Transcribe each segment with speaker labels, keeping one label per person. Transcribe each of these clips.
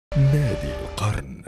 Speaker 1: نادي القرن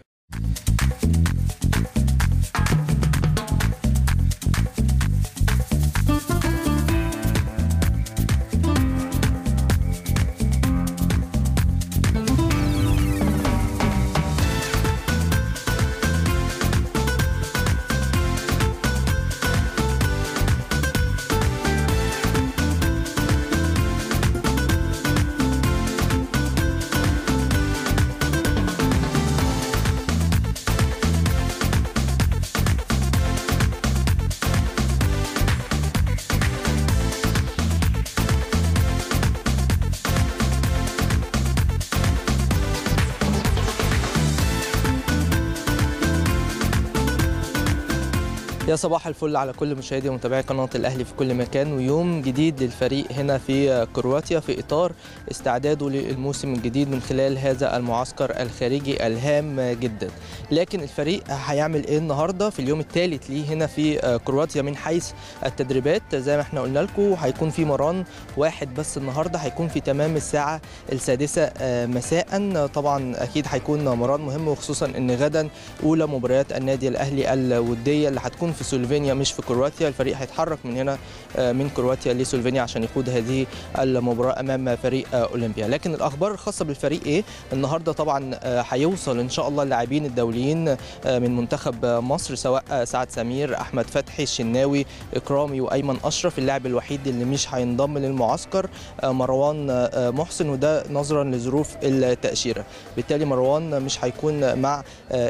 Speaker 2: يا صباح الفل على كل مشاهدي ومتابعي قناة الأهلي في كل مكان ويوم جديد للفريق هنا في كرواتيا في إطار استعداده للموسم الجديد من خلال هذا المعسكر الخارجي الهام جدا لكن الفريق هيعمل إيه النهاردة في اليوم الثالث ليه هنا في كرواتيا من حيث التدريبات زي ما احنا قلنا لكم هيكون في مران واحد بس النهاردة هيكون في تمام الساعة السادسة مساء طبعا أكيد هيكون مران مهم وخصوصا أن غدا أولى مباريات النادي الأهلي الودية اللي هتكون في سلوفينيا مش في كرواتيا الفريق هيتحرك من هنا من كرواتيا لسلوفينيا عشان يخوض هذه المباراه امام فريق اولمبيا لكن الاخبار الخاصه بالفريق ايه النهارده طبعا هيوصل ان شاء الله اللاعبين الدوليين من منتخب مصر سواء سعد سمير احمد فتحي الشناوي اكرامي وايمن اشرف اللاعب الوحيد اللي مش هينضم للمعسكر مروان محسن وده نظرا لظروف التاشيره بالتالي مروان مش هيكون مع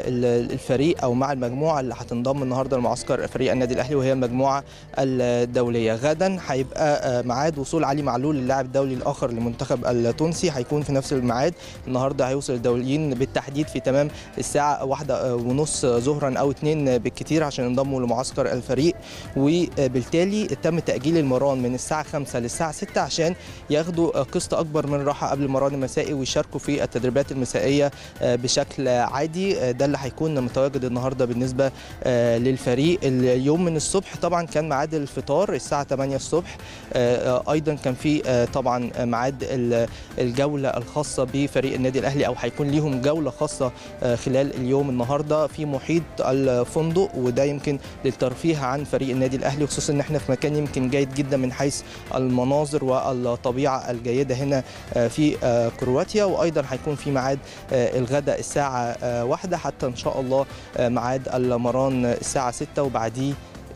Speaker 2: الفريق او مع المجموعه اللي هتنضم النهارده المعسكر فريق النادي الاهلي وهي المجموعه الدوليه غدا هيبقى ميعاد وصول علي معلول اللاعب الدولي الاخر للمنتخب التونسي هيكون في نفس الميعاد النهارده هيوصل الدوليين بالتحديد في تمام الساعه واحدة ونص ظهرا او اتنين بالكثير عشان ينضموا لمعسكر الفريق وبالتالي تم تاجيل المران من الساعه 5 للساعه 6 عشان ياخدوا قسط اكبر من راحه قبل المران المسائي ويشاركوا في التدريبات المسائيه بشكل عادي ده اللي هيكون متواجد النهارده بالنسبه للفريق اليوم من الصبح طبعا كان ميعاد الفطار الساعه 8 الصبح ايضا كان في طبعا ميعاد الجوله الخاصه بفريق النادي الاهلي او هيكون ليهم جوله خاصه خلال اليوم النهارده في محيط الفندق وده يمكن للترفيه عن فريق النادي الاهلي خصوصا ان احنا في مكان يمكن جيد جدا من حيث المناظر والطبيعه الجيده هنا في كرواتيا وايضا هيكون في ميعاد الغداء الساعه واحدة حتى ان شاء الله ميعاد المران الساعه 6 وبعديه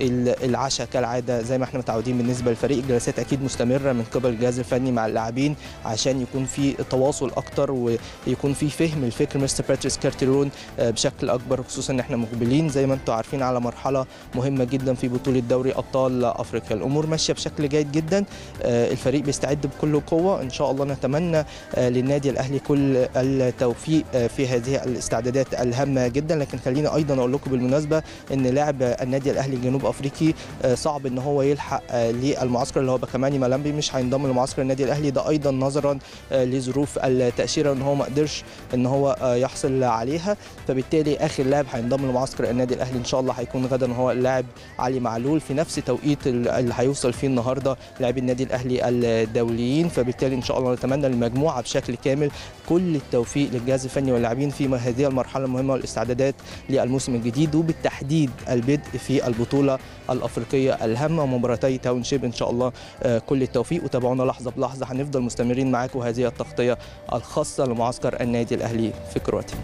Speaker 2: العشاء كالعاده زي ما احنا متعودين بالنسبه للفريق الجلسات اكيد مستمره من قبل الجهاز الفني مع اللاعبين عشان يكون في تواصل اكتر ويكون في فهم الفكر مستر باتريس كارتيرون بشكل اكبر خصوصا ان احنا مقبلين زي ما انتم عارفين على مرحله مهمه جدا في بطوله دوري ابطال افريقيا الامور ماشيه بشكل جيد جدا الفريق بيستعد بكل قوه ان شاء الله نتمنى للنادي الاهلي كل التوفيق في هذه الاستعدادات الهامه جدا لكن خليني ايضا اقول لكم بالمناسبه ان لاعب النادي الاهلي الجنوب افريقي صعب ان هو يلحق للمعسكر اللي هو بكماني ملامبي مش هينضم لمعسكر النادي الاهلي ده ايضا نظرا لظروف التاشيره ان هو ما قدرش ان هو يحصل عليها فبالتالي اخر لاعب هينضم لمعسكر النادي الاهلي ان شاء الله هيكون غدا هو اللاعب علي معلول في نفس توقيت اللي هيوصل فيه النهارده لاعبي النادي الاهلي الدوليين فبالتالي ان شاء الله نتمنى للمجموعه بشكل كامل كل التوفيق للجهاز الفني واللاعبين في هذه المرحله المهمه والاستعدادات للموسم الجديد وبالتحديد البدء في البطوله الافريقيه الهامه مباراتي تاون شيب ان شاء الله كل التوفيق وتابعونا لحظه بلحظه هنفضل مستمرين معاكم هذه التغطيه الخاصه لمعسكر النادي الاهلي في كرواتيا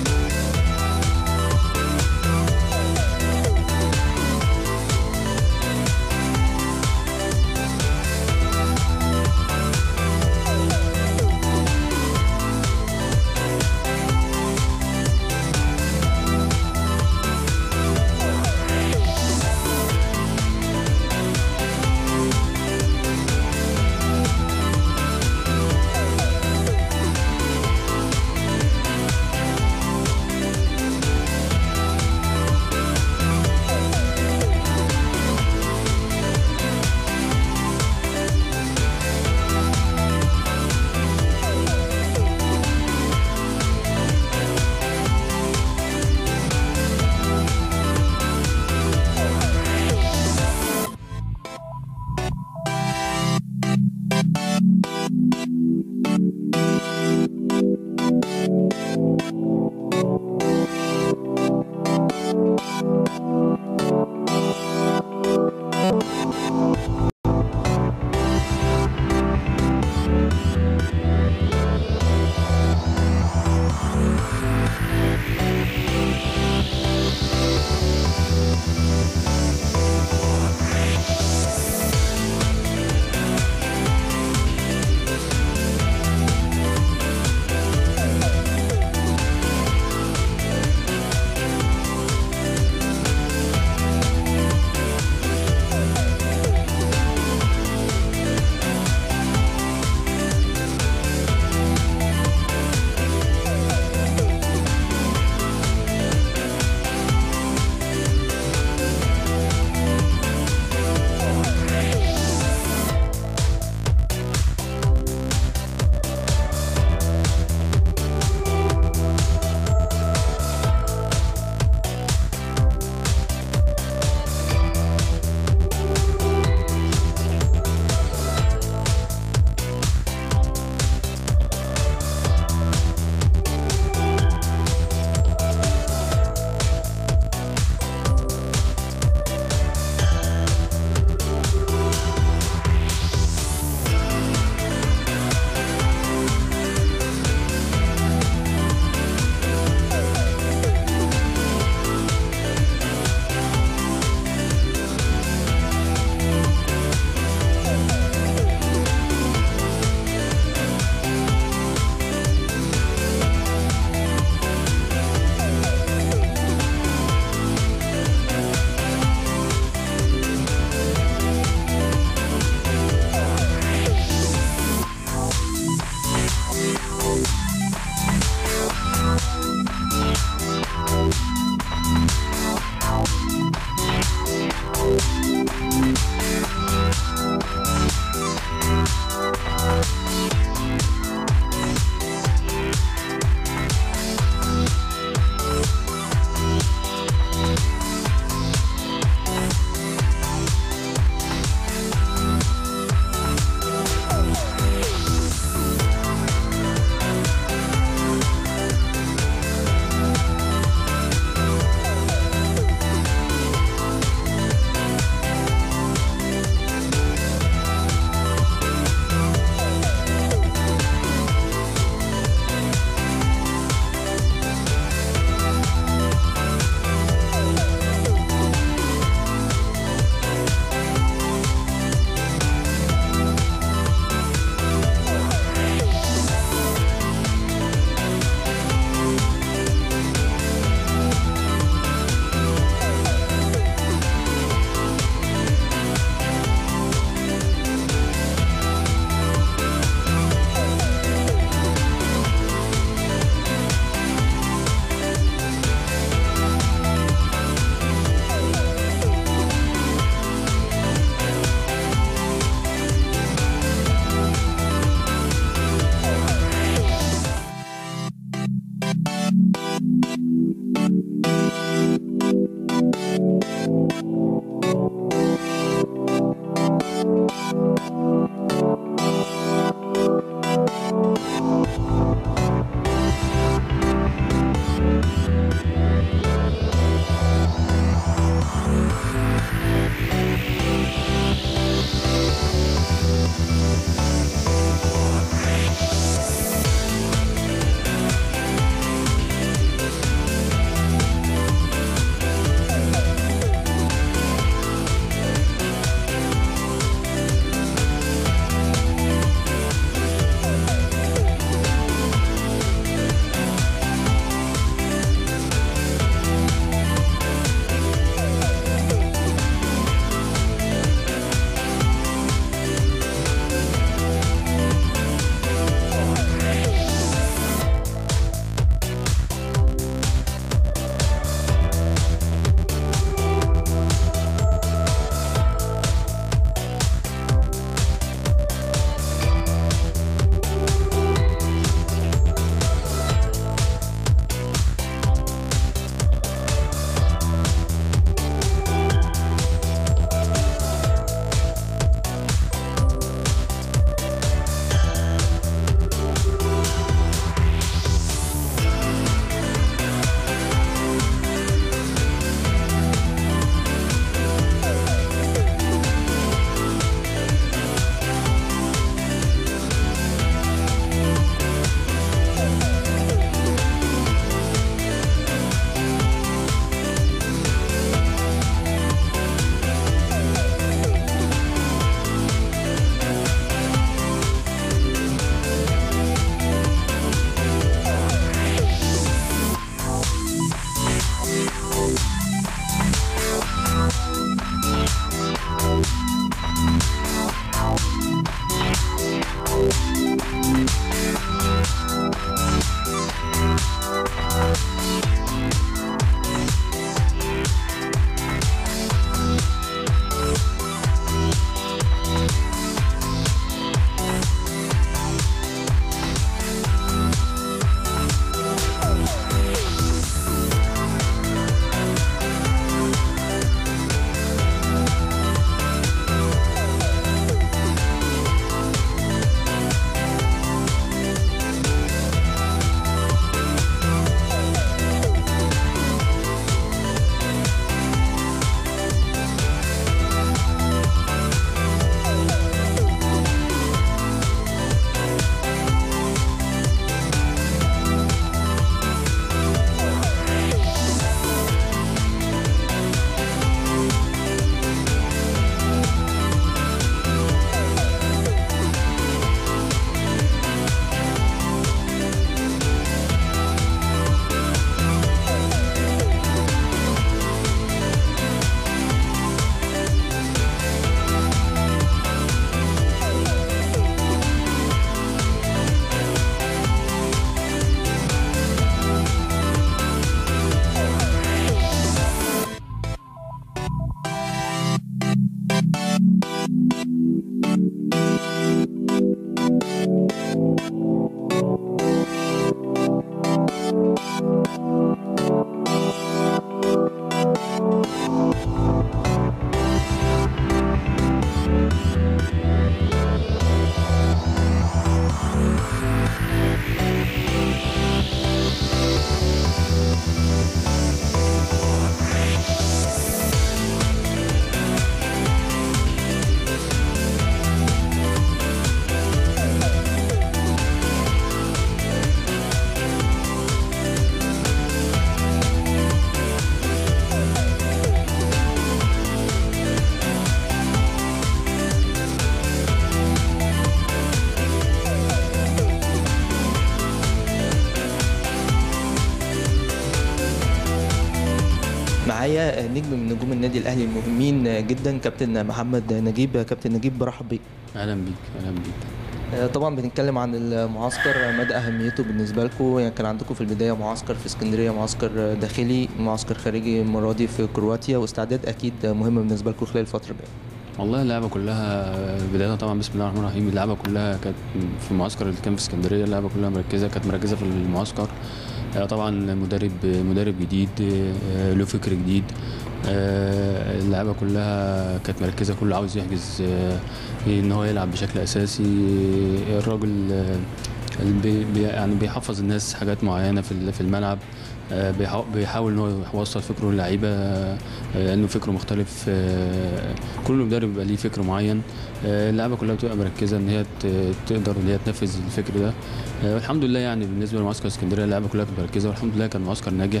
Speaker 2: معايا نجم من نجوم النادي الاهلي المهمين جدا كابتن محمد نجيب كابتن نجيب برحب بيك
Speaker 1: اهلا بيك اهلا بيك
Speaker 2: طبعا بنتكلم عن المعسكر مدى اهميته بالنسبه لكم يعني كان عندكم في البدايه معسكر في اسكندريه معسكر داخلي معسكر خارجي المره دي في كرواتيا واستعداد اكيد مهم بالنسبه لكم خلال الفتره الجايه
Speaker 1: والله اللعبه كلها بدايه طبعا بسم الله الرحمن الرحيم اللعبه كلها كانت في المعسكر اللي كان في اسكندريه اللعبه كلها مركزه كانت مركزه في المعسكر طبعا مدرب مدرب جديد له فكر جديد اللعبه كلها كانت مركزه كله عاوز يحجز ان هو يلعب بشكل اساسي الراجل بي يعني بيحفظ الناس حاجات معينه في في الملعب بيحاول ان هو يوصل فكره للعيبه لانه فكره مختلف كل مدرب بيبقى ليه فكر معين اللعبه كلها بتبقى مركزه ان هي تقدر ان هي تنفذ الفكر ده والحمد لله يعني بالنسبه لمعسكر اسكندريه اللعبه كلها كانت مركزه والحمد لله كان معسكر ناجح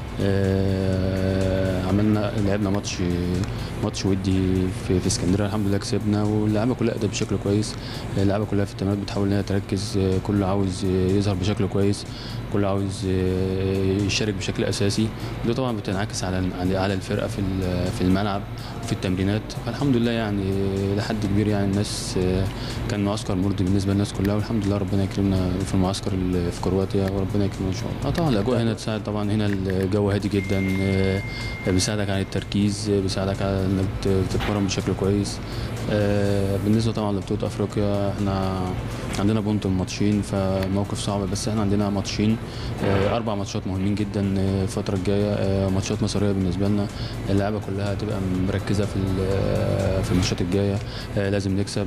Speaker 1: عملنا لعبنا ماتش ماتش ودي في, في اسكندريه الحمد لله كسبنا واللعبه كلها ادت بشكل كويس اللعبه كلها في التمرينات بتحاول ان هي تركز كله عاوز يظهر بشكل كويس كله عاوز يشارك بشكل اساسي وده طبعا بتنعكس على على الفرقه في في الملعب وفي التمرينات فالحمد لله يعني لحد كبير يعني الناس كان معسكر مرضي بالنسبه للناس كلها والحمد لله ربنا يكرمنا في المعسكر في كرواتيا وربنا يكرمنا ان شاء الله اه طبعا الاجواء هنا تساعد طبعا هنا الجو هادي جدا بيساعدك على التركيز بيساعدك على انك تتمرن بشكل كويس بالنسبه طبعا لبطوله افريقيا احنا عندنا بونت ماتشين فموقف صعب بس احنا عندنا ماتشين اربع ماتشات مهمين جدا الفتره الجايه ماتشات مصيريه بالنسبه لنا اللعيبه كلها هتبقى مركزه في في الماتشات الجايه لازم نكسب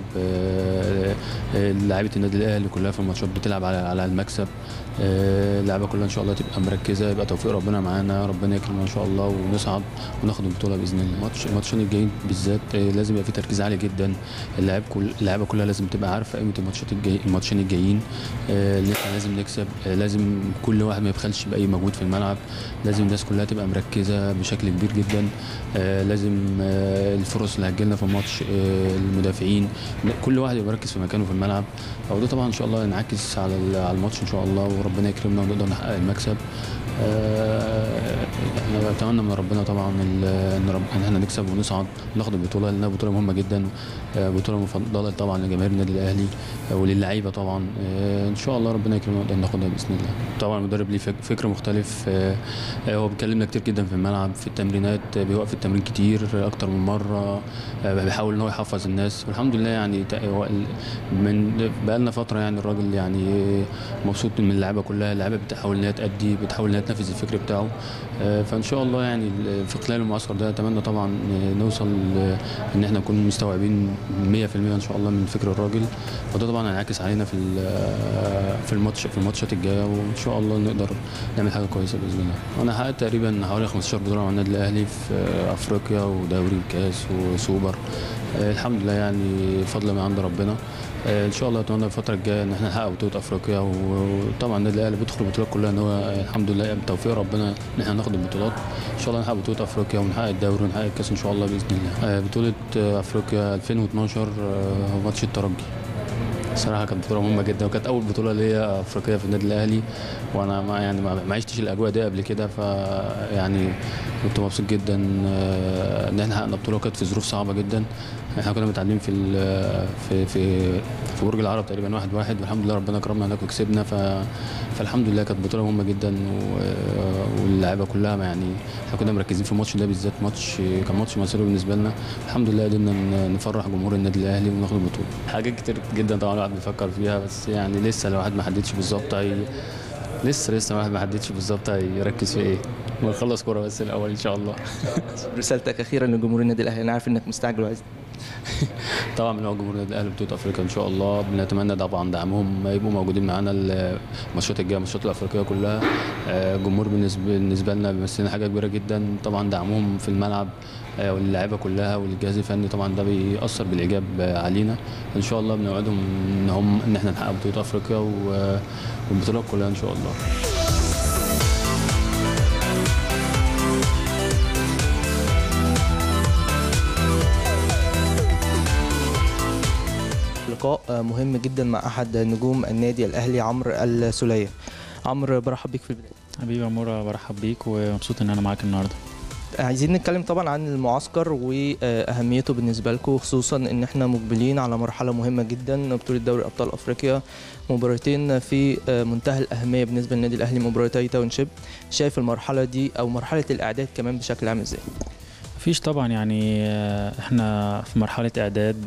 Speaker 1: لعيبه النادي الاهلي كلها في الماتشات بتلعب على على المكسب اللعيبه كلها ان شاء الله تبقى مركزه يبقى توفيق ربنا معانا ربنا يكرمنا ان شاء الله ونصعد وناخد البطوله باذن الله الماتش الماتشين الجايين بالذات لازم يبقى في تركيز عالي جدا اللعيب كل اللعيبه كلها لازم تبقى عارفه قيمه الماتشات الجاي الماتشين الجايين اللي احنا لازم نكسب لازم كل واحد ما يبخلش باي مجهود في الملعب لازم الناس كلها تبقى مركزه بشكل كبير جدا لازم الفرص اللي هتجيلنا في الماتش المدافعين كل واحد يبقى مركز في مكانه في الملعب وده طبعا ان شاء الله ينعكس على على الماتش ان شاء الله وربنا يكرمنا ونقدر نحقق المكسب احنا بنتمنى من ربنا طبعا ان رب ان احنا نكسب ونصعد وناخد البطوله لانها بطوله مهمه جدا بطوله مفضله طبعا لجماهير النادي الاهلي وللعيبه طبعا ان شاء الله ربنا يكرمنا ونقدر ناخدها باذن الله طبعا المدرب ليه فكر مختلف هو بيكلمنا كتير جدا في الملعب في التمرينات بيوقف التمرين كتير اكتر من مره بيحاول ان هو يحفظ الناس والحمد لله يعني من بقالنا فتره يعني الراجل يعني مبسوط من اللعيبه كلها اللعيبه بتحاول ان هي تادي بتحاول ان هي تنفذ الفكر بتاعه فان شاء الله يعني في خلال المعسكر ده اتمنى طبعا نوصل ان احنا نكون مستوعبين 100% ان شاء الله من فكر الراجل وده طبعا هينعكس علينا في في الماتش في الماتشات الجايه وان شاء الله نقدر نعمل حاجه كويسه باذن الله انا حققت تقريبا حوالي 15 بطوله مع النادي الاهلي في افريقيا ودوري وكاس وسوبر الحمد لله يعني فضل من عند ربنا ان شاء الله اتمنى الفتره الجايه ان احنا نحقق بطوله افريقيا وطبعا النادي الاهلي بيدخل البطولات كلها ان هو الحمد لله بتوفيق ربنا ان احنا ناخد البطولات ان شاء الله نحقق بطوله افريقيا ونحقق الدوري ونحقق الكاس ان شاء الله باذن الله بطوله افريقيا 2012 ماتش الترجي صراحه كانت بطوله مهمه جدا وكانت اول بطوله ليا افريقيه في النادي الاهلي وانا ما يعني ما عشتش الاجواء دي قبل كده ف يعني كنت مبسوط جدا ان احنا حققنا بطوله وكانت في ظروف صعبه جدا احنا كنا متعادلين في في في في برج العرب تقريبا واحد واحد والحمد لله ربنا كرمنا هناك وكسبنا ف فالحمد لله كانت بطوله مهمه جدا واللعيبه كلها يعني احنا كنا مركزين في الماتش ده بالذات ماتش كان ماتش مصيري بالنسبه لنا الحمد لله قدرنا نفرح جمهور النادي الاهلي وناخد البطوله حاجات كتير جدا طبعا الواحد بيفكر فيها بس يعني لسه الواحد ما حددش بالظبط هي لسه لسه الواحد ما حددش بالظبط هيركز في ايه ونخلص كوره بس الاول ان شاء الله
Speaker 2: رسالتك اخيرا لجمهور النادي الاهلي انا عارف انك مستعجل وعايز
Speaker 1: طبعا من جمهور النادي الاهلي بطوله افريقيا ان شاء الله بنتمنى طبعا دعمهم يبقوا موجودين معانا الماتشات الجايه الماتشات الافريقيه كلها الجمهور بالنسبه بالنسبه لنا بيمثلنا حاجه كبيره جدا طبعا دعمهم في الملعب واللعيبه كلها والجهاز الفني طبعا ده بيأثر بالايجاب علينا ان شاء الله بنوعدهم ان هم ان احنا نحقق بطوله افريقيا والبطولات كلها ان شاء الله
Speaker 2: لقاء مهم جدا مع احد نجوم النادي الاهلي عمرو السوليه عمرو برحب بيك في البدايه
Speaker 3: حبيبي يا عمورة برحب بيك ومبسوط ان انا معاك النهارده
Speaker 2: عايزين نتكلم طبعا عن المعسكر واهميته بالنسبه لكم خصوصا ان احنا مقبلين على مرحله مهمه جدا بطوله دوري ابطال افريقيا مباراتين في منتهى الاهميه بالنسبه للنادي الاهلي مباراتي تاونشيب شايف المرحله دي او مرحله الاعداد كمان بشكل عام ازاي
Speaker 3: مفيش طبعا يعني احنا في مرحله اعداد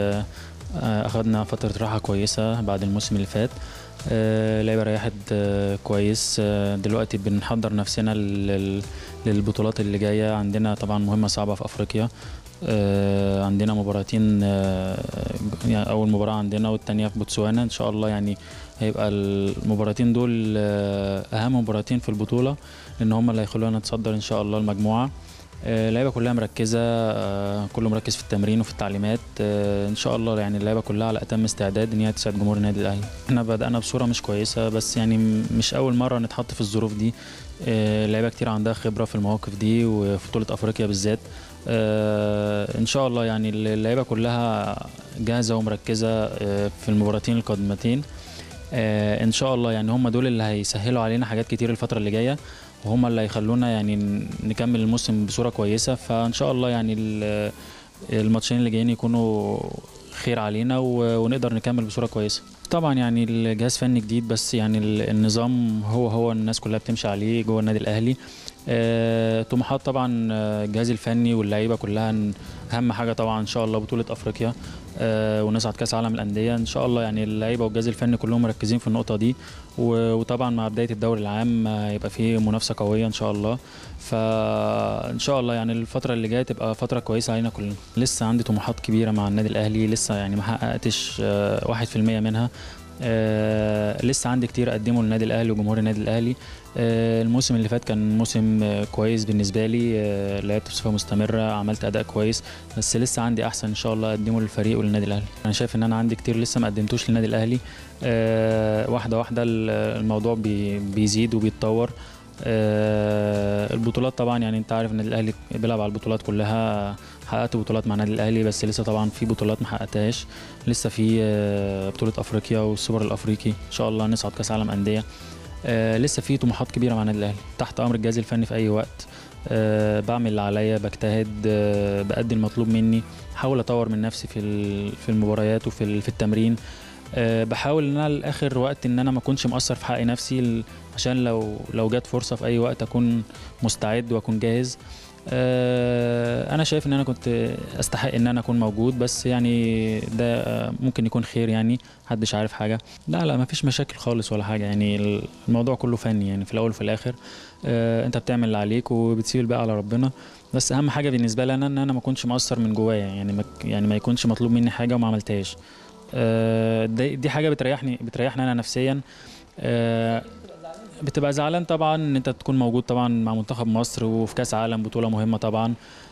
Speaker 3: اخذنا فتره راحه كويسه بعد الموسم اللي فات اللعيبه ريحت كويس دلوقتي بنحضر نفسنا للبطولات اللي جايه عندنا طبعا مهمه صعبه في افريقيا عندنا مباراتين يعني اول مباراه عندنا والتانية في بوتسوانا ان شاء الله يعني هيبقى المباراتين دول اهم مباراتين في البطوله لان هم اللي هيخلونا نتصدر ان شاء الله المجموعه اللعيبه كلها مركزه كله مركز في التمرين وفي التعليمات ان شاء الله يعني اللعيبه كلها على اتم استعداد ان هي تسعد جمهور النادي الاهلي احنا بدانا بصوره مش كويسه بس يعني مش اول مره نتحط في الظروف دي لعيبه كتير عندها خبره في المواقف دي وفي بطوله افريقيا بالذات ان شاء الله يعني اللعيبه كلها جاهزه ومركزه في المباراتين القادمتين ان شاء الله يعني هم دول اللي هيسهلوا علينا حاجات كتير الفتره اللي جايه وهم اللي هيخلونا يعني نكمل الموسم بصوره كويسه فان شاء الله يعني الماتشين اللي جايين يكونوا خير علينا ونقدر نكمل بصوره كويسه طبعا يعني الجهاز فني جديد بس يعني النظام هو هو الناس كلها بتمشي عليه جوه النادي الاهلي أه طموحات طبعا الجهاز الفني واللعيبه كلها اهم حاجه طبعا ان شاء الله بطوله افريقيا أه ونصعد كاس عالم الانديه ان شاء الله يعني اللعيبه والجهاز الفني كلهم مركزين في النقطه دي وطبعا مع بدايه الدوري العام هيبقى فيه منافسه قويه ان شاء الله فان شاء الله يعني الفتره اللي جايه تبقى فتره كويسه علينا كلنا لسه عندي طموحات كبيره مع النادي الاهلي لسه يعني ما حققتش واحد في المية منها آه لسه عندي كتير اقدمه للنادي الاهلي وجمهور النادي الاهلي آه الموسم اللي فات كان موسم آه كويس بالنسبه لي آه لعبت بصفه مستمره عملت اداء كويس بس لسه عندي احسن ان شاء الله اقدمه للفريق وللنادي الاهلي انا شايف ان انا عندي كتير لسه ما قدمتوش للنادي الاهلي آه واحده واحده الموضوع بي بيزيد وبيتطور آه البطولات طبعا يعني انت عارف ان الاهلي بيلعب على البطولات كلها حققت بطولات مع النادي الاهلي بس لسه طبعا في بطولات ما حققتهاش لسه في آه بطوله افريقيا والسوبر الافريقي ان شاء الله نصعد كاس عالم انديه آه لسه في طموحات كبيره مع النادي الاهلي تحت امر الجهاز الفني في اي وقت أه بعمل اللي عليا بجتهد أه بأدي المطلوب مني بحاول اطور من نفسي في في المباريات وفي في التمرين أه بحاول ان انا لاخر وقت ان انا ما اكونش مقصر في حق نفسي عشان لو لو جت فرصه في اي وقت اكون مستعد واكون جاهز انا شايف ان انا كنت استحق ان انا اكون موجود بس يعني ده ممكن يكون خير يعني محدش عارف حاجه لا لا ما فيش مشاكل خالص ولا حاجه يعني الموضوع كله فني يعني في الاول وفي الاخر انت بتعمل اللي عليك وبتسيب الباقي على ربنا بس اهم حاجه بالنسبه لي انا ان انا ما اكونش مقصر من جوايا يعني ما يعني ما يكونش مطلوب مني حاجه وما عملتهاش دي حاجه بتريحني بتريحني انا نفسيا بتبقى زعلان طبعا ان انت تكون موجود طبعا مع منتخب مصر وفي كاس عالم بطوله مهمه طبعا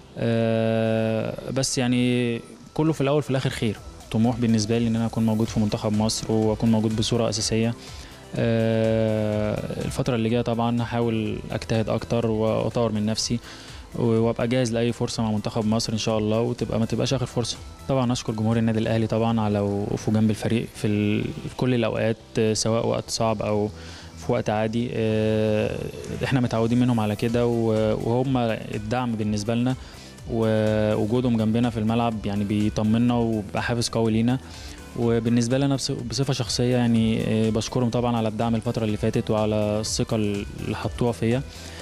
Speaker 3: بس يعني كله في الاول في الاخر خير طموح بالنسبه لي ان انا اكون موجود في منتخب مصر واكون موجود بصوره اساسيه الفتره اللي جايه طبعا هحاول اجتهد اكتر واطور من نفسي وابقى جاهز لاي فرصه مع منتخب مصر ان شاء الله وتبقى ما تبقاش اخر فرصه طبعا اشكر جمهور النادي الاهلي طبعا على وقوفه جنب الفريق في, في كل الاوقات سواء وقت صعب او في وقت عادي احنا متعودين منهم على كده وهم الدعم بالنسبه لنا ووجودهم جنبنا في الملعب يعني بيطمنا وبيبقى حافز قوي لينا وبالنسبه لي انا بصفه شخصيه يعني بشكرهم طبعا على الدعم الفتره اللي فاتت وعلى الثقه اللي حطوها فيا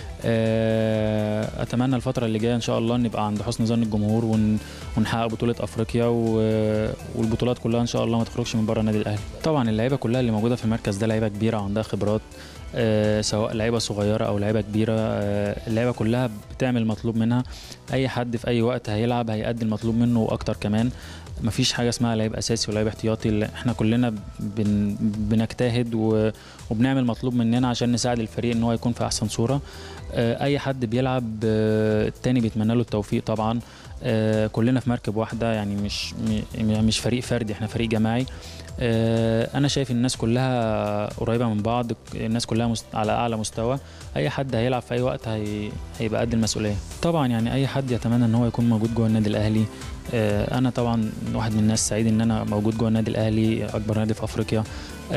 Speaker 3: اتمنى الفتره اللي جايه ان شاء الله نبقى عند حسن ظن الجمهور ونحقق بطوله افريقيا والبطولات كلها ان شاء الله ما تخرجش من بره النادي الاهلي طبعا اللعيبه كلها اللي موجوده في المركز ده لعيبه كبيره وعندها خبرات أه سواء لعيبه صغيره او لعيبه كبيره أه اللعيبه كلها بتعمل المطلوب منها اي حد في اي وقت هيلعب هيأدي المطلوب منه واكتر كمان مفيش حاجه اسمها لعيب اساسي ولعيب احتياطي احنا كلنا بن بنجتهد وبنعمل مطلوب مننا عشان نساعد الفريق ان هو يكون في احسن صوره اي حد بيلعب التاني بيتمنى له التوفيق طبعا كلنا في مركب واحده يعني مش مش فريق فردي احنا فريق جماعي انا شايف الناس كلها قريبه من بعض الناس كلها مست... على اعلى مستوى اي حد هيلعب في اي وقت هي... هيبقى قد المسؤوليه طبعا يعني اي حد يتمنى ان هو يكون موجود جوه النادي الاهلي انا طبعا واحد من الناس سعيد ان انا موجود جوه النادي الاهلي اكبر نادي في افريقيا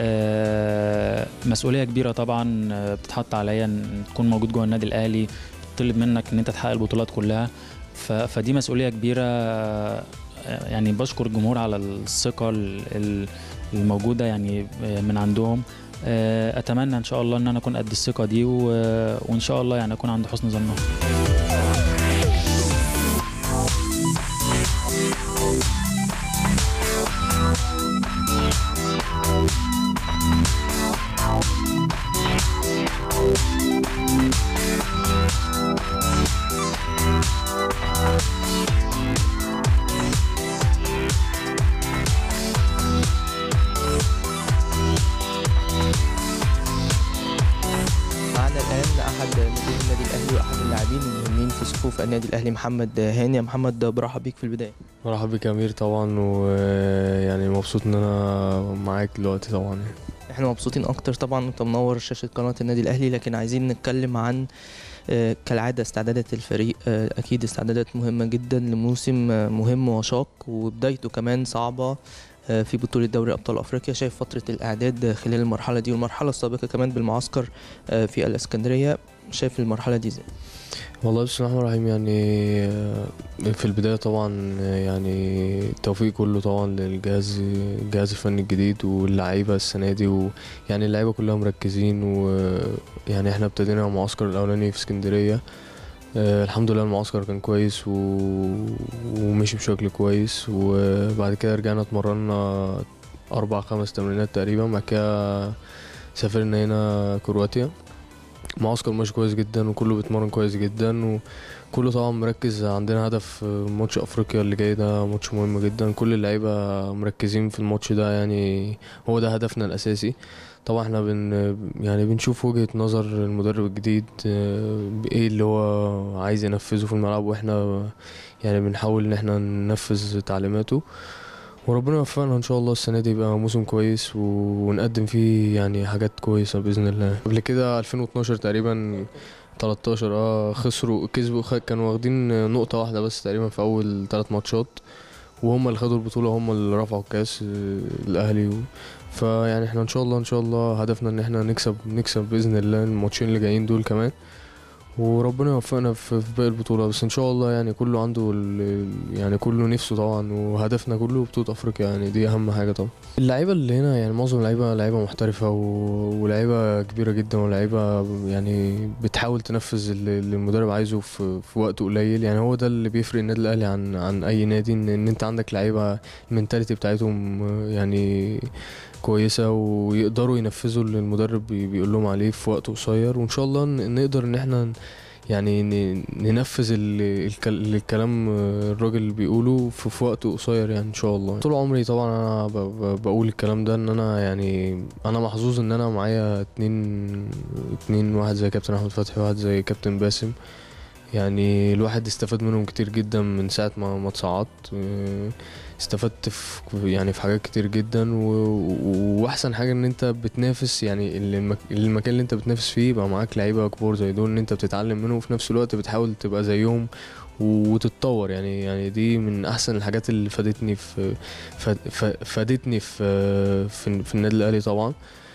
Speaker 3: مسؤوليه كبيره طبعا بتتحط عليا ان تكون موجود جوه النادي الاهلي بيطلب منك ان انت تحقق البطولات كلها ف- فدي مسؤوليه كبيره آه، يعني بشكر الجمهور على الثقه ال- ال- الموجوده يعني آه، من عندهم آه، اتمنى ان شاء الله ان انا اكون قد الثقه دي و- وان شاء الله يعني اكون عند حسن ظنهم
Speaker 2: معنا الان احد نجوم النادي الاهلي واحد اللاعبين المهمين في صفوف النادي الاهلي محمد هاني يا محمد برحب بيك في البدايه
Speaker 4: مرحبا بك يا امير طبعا ويعني مبسوط ان انا معاك دلوقتي طبعا يعني.
Speaker 2: احنا مبسوطين اكتر طبعا انت منور شاشه قناه النادي الاهلي لكن عايزين نتكلم عن آه، كالعاده استعدادات الفريق آه، اكيد استعدادات مهمه جدا لموسم آه، مهم وشاق وبدايته كمان صعبه آه، في بطوله دوري ابطال افريقيا شايف فتره الاعداد خلال المرحله دي والمرحله السابقه كمان بالمعسكر آه، في الاسكندريه شايف المرحله دي ازاي
Speaker 4: والله بسم الله الرحمن الرحيم يعني آه، في البداية طبعا آه، يعني التوفيق كله طبعا للجهاز الجهاز الفني الجديد واللعيبة السنة دي ويعني اللعيبة كلها مركزين ويعني احنا ابتدينا المعسكر الأولاني في اسكندرية آه، الحمد لله المعسكر كان كويس و... ومشي بشكل كويس وبعد كده رجعنا اتمرنا أربع خمس تمرينات تقريبا بعد كده سافرنا هنا كرواتيا معسكر ماشي كويس جدا وكله بيتمرن كويس جدا وكله طبعا مركز عندنا هدف ماتش افريقيا اللي جاي ده ماتش مهم جدا كل اللعيبه مركزين في الماتش ده يعني هو ده هدفنا الاساسي طبعا احنا بن يعني بنشوف وجهة نظر المدرب الجديد آه، ايه اللي هو عايز ينفذه في الملعب واحنا يعني بنحاول ان احنا ننفذ تعليماته وربنا يوفقنا ان شاء الله السنه دي يبقى موسم كويس و- ونقدم فيه يعني حاجات كويسه باذن الله قبل كده 2012 تقريبا 13 اه خسروا كسبوا خ- كانوا واخدين نقطه واحده بس تقريبا في اول ثلاث ماتشات وهم اللي خدوا البطوله هم اللي رفعوا الكاس آه، الاهلي و... فيعني احنا ان شاء الله ان شاء الله هدفنا ان احنا نكسب نكسب باذن الله الماتشين اللي جايين دول كمان وربنا يوفقنا في في باقي البطولة بس ان شاء الله يعني كله عنده ال- ال- يعني كله نفسه طبعا وهدفنا كله بطولة افريقيا يعني دي اهم حاجة طبعا اللعيبة اللي هنا يعني معظم اللعيبة لعيبة محترفة و- ولعيبة كبيرة جدا ولعيبة يعني بتحاول تنفذ اللي اللي المدرب عايزه في, في وقت قليل يعني هو ده اللي بيفرق النادي الاهلي عن عن اي نادي ان, إن انت عندك لعيبة المنتاليتي بتاعتهم يعني كويسة ويقدروا ينفذوا اللي المدرب بي- بيقول لهم عليه في وقت قصير وان شاء الله ن- نقدر ان احنا يعني ن- ننفذ ال- الك- الكلام الراجل اللي بيقوله في, في وقت قصير يعني ان شاء الله طول عمري طبعا انا ب- ب- بقول الكلام ده ان انا يعني انا محظوظ ان انا معايا اتنين اتنين واحد زي كابتن احمد فتحي وواحد زي كابتن باسم يعني الواحد استفاد منهم كتير جدا من ساعة ما ما اتصعدت اه، استفدت في يعني في حاجات كتير جدا و... و- واحسن حاجة ان انت بتنافس يعني اللي المك... المكان اللي انت بتنافس فيه يبقى معاك لعيبة كبار زي دول ان انت بتتعلم منهم وفي نفس الوقت بتحاول تبقى زيهم وتتطور يعني يعني دي من احسن الحاجات اللي فادتني في ف... ف... فادتني في في, في النادي الاهلي طبعا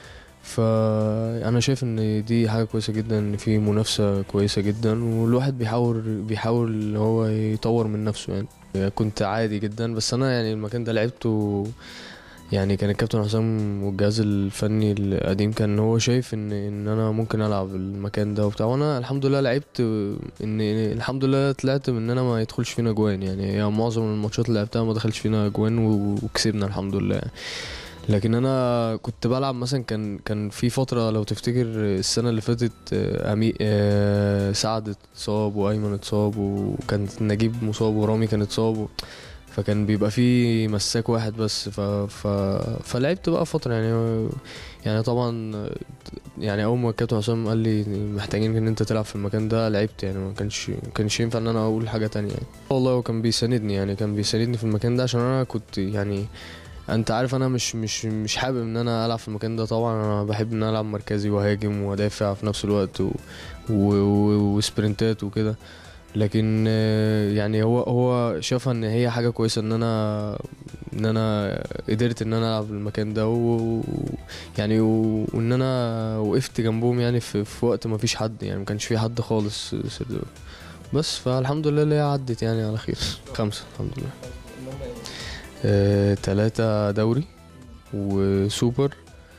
Speaker 4: فانا شايف ان دي حاجه كويسه جدا ان في منافسه كويسه جدا والواحد بيحاول بيحاول ان هو يطور من نفسه يعني كنت عادي جدا بس انا يعني المكان ده لعبته يعني كان الكابتن حسام والجهاز الفني القديم كان هو شايف ان ان انا ممكن العب المكان ده وبتاع وانا الحمد لله لعبت ان الحمد لله طلعت من ان انا ما يدخلش فينا جوان يعني هي معظم الماتشات اللي لعبتها ما دخلش فينا جوان و- وكسبنا الحمد لله لكن انا كنت بلعب مثلا كان كان في فتره لو تفتكر السنه اللي فاتت آه، أمي آه، سعد اتصاب وايمن اتصاب وكان نجيب مصاب ورامي كان اتصاب و- فكان بيبقى في مساك واحد بس ف... ف... فلعبت بقى فتره يعني يعني طبعا يعني اول ما الكابتن حسام قال لي محتاجين ان انت تلعب في المكان ده لعبت يعني ما كانش ما كانش ينفع ان انا اقول حاجه تانية يعني والله هو كان بيساندني يعني كان بيساندني في المكان ده عشان انا كنت يعني انت عارف انا مش مش مش حابب ان انا العب في المكان ده طبعا انا بحب ان انا العب مركزي وهاجم وادافع في نفس الوقت و... و... و... وسبرنتات وكده لكن آه، يعني هو هو شافها ان هي حاجه كويسه ان انا ان انا قدرت ان انا العب في المكان ده و يعني و- وان انا وقفت جنبهم يعني في, في وقت ما فيش حد يعني ما كانش في حد خالص سرد- بس فالحمد لله اللي هي عدت يعني على خير خمسه الحمد لله آه، تلاتة دوري وسوبر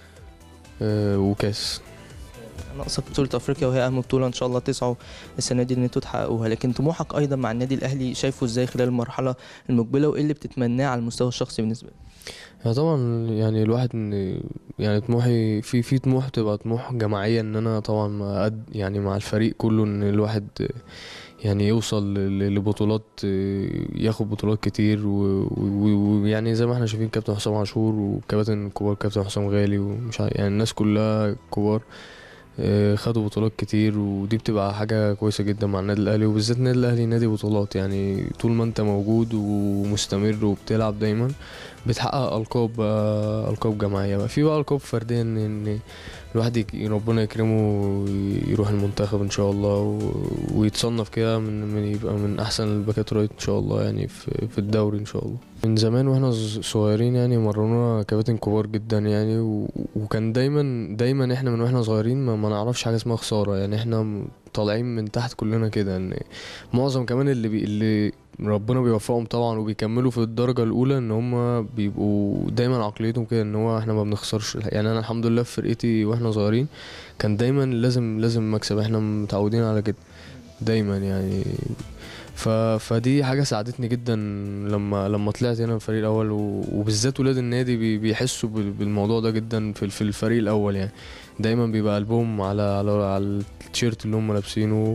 Speaker 4: آه، وكاس
Speaker 2: ناقصك بطولة افريقيا وهي اهم بطولة ان شاء الله تسعوا السنة دي ان انتوا تحققوها لكن طموحك ايضا مع النادي الاهلي شايفه ازاي خلال المرحلة المقبلة وايه اللي بتتمناه على المستوى الشخصي بالنسبة لك؟
Speaker 4: يعني طبعا يعني الواحد إن- يعني طموحي في في طموح بتبقى طموح جماعية ان انا طبعا مع قد يعني مع الفريق كله ان الواحد يعني يوصل ل- لبطولات ياخد بطولات كتير و- و- ويعني زي ما احنا شايفين كابتن حسام عاشور وكابتن كبار كابتن حسام غالي ومش عارف يعني الناس كلها كبار آه، خدوا بطولات كتير ودي بتبقى حاجة كويسة جدا مع النادي الأهلي وبالذات النادي الأهلي نادي بطولات يعني طول ما انت موجود ومستمر وبتلعب دايما بتحقق ألقاب بقى ألقاب جماعية بقى في بقى ألقاب فردية إن إن الواحد يك- ربنا يكرمه ويروح المنتخب إن شاء الله و- ويتصنف كده من, من يبقى من أحسن الباكات رايت إن شاء الله يعني في, في الدوري إن شاء الله من زمان واحنا ص- صغيرين يعني مرنونا كباتن كبار جدا يعني و... وكان دايما دايما احنا من واحنا صغيرين ما, ما نعرفش حاجه اسمها خساره يعني احنا م- طالعين من تحت كلنا كده ان معظم كمان اللي بي... اللي ربنا بيوفقهم طبعا وبيكملوا في الدرجه الاولى ان هم بيبقوا دايما عقليتهم كده ان هو احنا ما بنخسرش يعني انا الحمد لله في فرقتي واحنا صغيرين كان دايما لازم لازم مكسب احنا متعودين على كده دايما يعني ف... فدي حاجه ساعدتني جدا لما لما طلعت هنا الفريق الاول و... وبالذات ولاد النادي بي... بيحسوا بال... بالموضوع ده جدا في... في الفريق الاول يعني دايما بيبقى قلبهم على على, على التيشيرت اللي هم لابسينه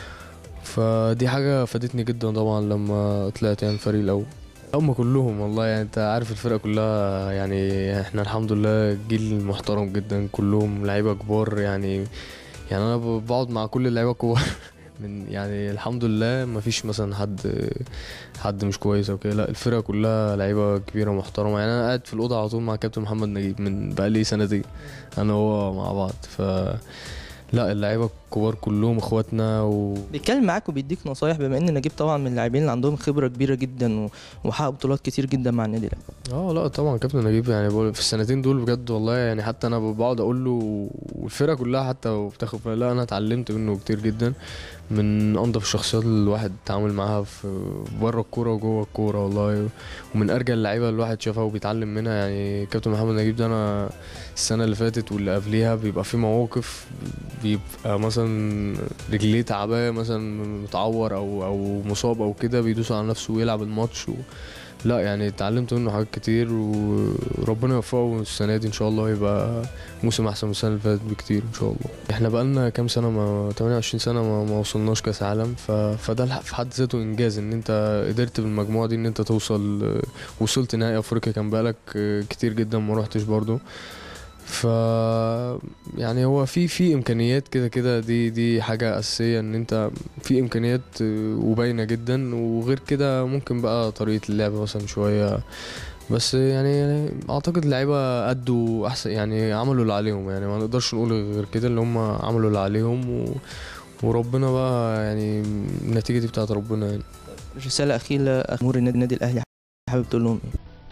Speaker 4: فدي حاجه فادتني جدا طبعا لما طلعت يعني الفريق الاول هم كلهم والله يعني انت عارف الفرقه كلها يعني احنا الحمد لله جيل محترم جدا كلهم لعيبه كبار يعني يعني انا ب- بقعد مع كل اللعيبه الكبار من يعني الحمد لله ما فيش مثلا حد حد مش كويس او كده لا الفرقه كلها لعيبه كبيره محترمه يعني انا قاعد في الاوضه على طول مع كابتن محمد نجيب من بقالي سنتين انا وهو مع بعض ف لا اللعيبه الكبار كلهم اخواتنا و
Speaker 2: بيتكلم معاك وبيديك نصايح بما ان نجيب طبعا من اللاعبين اللي عندهم خبرة كبيرة جدا و- وحقق بطولات كتير جدا مع النادي الاهلي
Speaker 4: اه لا طبعا كابتن نجيب يعني بقول في السنتين دول بجد والله يعني حتى انا بقعد اقول له والفرقه كلها حتى بتاخد بالها، لا انا اتعلمت منه كتير جدا من انضف الشخصيات اللي الواحد اتعامل معاها في بره الكوره وجوه الكوره والله ومن ارجى اللعيبه اللي الواحد شافها وبيتعلم منها يعني كابتن محمد نجيب ده انا السنه اللي فاتت واللي قبليها بيبقى في مواقف بيبقى مثلا رجليه تعباه مثلا متعور او او مصاب او كده بيدوس على نفسه ويلعب الماتش و... لا يعني اتعلمت منه حاجات كتير وربنا يوفقه السنه دي ان شاء الله يبقى موسم احسن من السنه اللي فاتت بكتير ان شاء الله احنا بقالنا كام سنه ما 28 سنه ما, ما وصلناش كاس عالم ف... فده الح- في حد ذاته انجاز ان انت قدرت بالمجموعه دي ان انت توصل وصلت نهائي افريقيا كان بقالك كتير جدا ما روحتش برضو ف يعني هو في في امكانيات كده كده دي دي حاجه اساسيه ان انت في امكانيات وباينه جدا وغير كده ممكن بقى طريقه اللعب مثلا شويه بس يعني, يعني اعتقد اللعيبه ادوا احسن يعني عملوا اللي عليهم يعني ما نقدرش نقول غير كده اللي هم عملوا اللي عليهم و وربنا بقى يعني النتيجه دي بتاعت ربنا يعني
Speaker 2: رسالة أخيرة جمهور النادي النادي الأهلي حابب تقول لهم إيه؟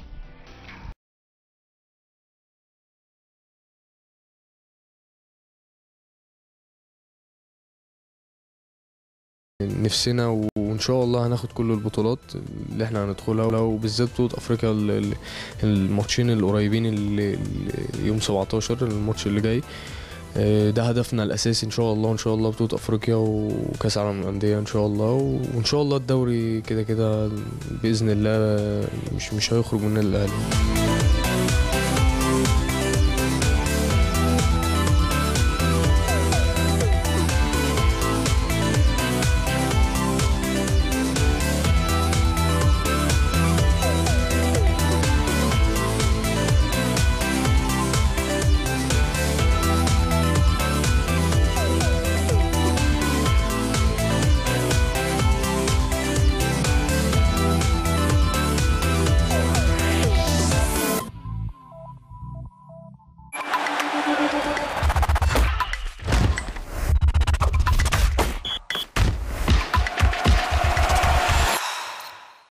Speaker 4: نفسنا وان شاء الله هناخد كل البطولات اللي احنا هندخلها وبالذات بطولة افريقيا ال- ال- الماتشين القريبين اللي اللي يوم 17 الماتش اللي جاي اه، ده هدفنا الاساسي ان شاء الله ان شاء الله بطولة افريقيا وكاس العالم للانديه ان شاء الله وان شاء الله الدوري كده كده باذن الله مش مش هيخرج من الاهلي